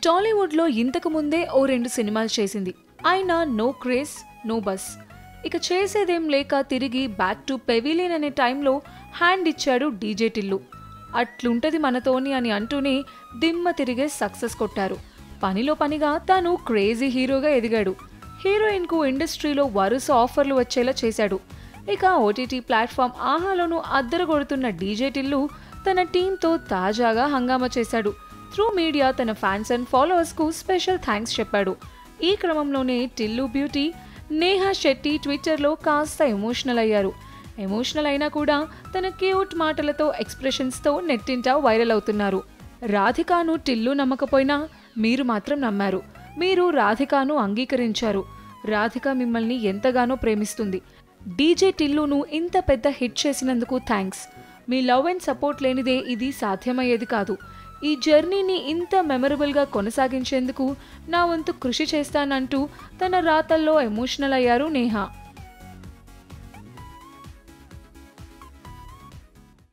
టాలీవుడ్లో ఇంతకు ముందే ఓ రెండు సినిమాలు చేసింది అయినా నో క్రేజ్ నో బస్ ఇక చేసేదేం లేక తిరిగి బ్యాక్ టు పెవిలియన్ అనే టైంలో హ్యాండ్ ఇచ్చాడు డీజే టిల్లు అట్లుంటది మనతోని అని అంటూనే దిమ్మ తిరిగే సక్సెస్ కొట్టారు పనిలో పనిగా తాను క్రేజీ హీరోగా ఎదిగాడు హీరోయిన్కు ఇండస్ట్రీలో వరుస ఆఫర్లు వచ్చేలా చేశాడు ఇక ఓటీటీ ప్లాట్ఫామ్ ఆహాలోను అద్దరగొడుతున్న డీజే టిల్లు తన టీంతో తాజాగా హంగామా చేశాడు త్రూ మీడియా తన ఫ్యాన్స్ అండ్ ఫాలోవర్స్కు స్పెషల్ థ్యాంక్స్ చెప్పాడు ఈ క్రమంలోనే టిల్లు బ్యూటీ నేహా శెట్టి ట్విట్టర్లో కాస్త ఎమోషనల్ అయ్యారు ఎమోషనల్ అయినా కూడా తన క్యూట్ మాటలతో ఎక్స్ప్రెషన్స్తో నెట్టింట వైరల్ అవుతున్నారు రాధికాను టిల్లు నమ్మకపోయినా మీరు మాత్రం నమ్మారు మీరు రాధికాను అంగీకరించారు రాధిక మిమ్మల్ని ఎంతగానో ప్రేమిస్తుంది డీజే టిల్లును ఇంత పెద్ద హిట్ చేసినందుకు థ్యాంక్స్ మీ లవ్ అండ్ సపోర్ట్ లేనిదే ఇది సాధ్యమయ్యేది కాదు ఈ జర్నీని ఇంత మెమరబుల్గా కొనసాగించేందుకు నా వంతు కృషి చేస్తానంటూ తన రాతల్లో ఎమోషనల్ అయ్యారు నేహా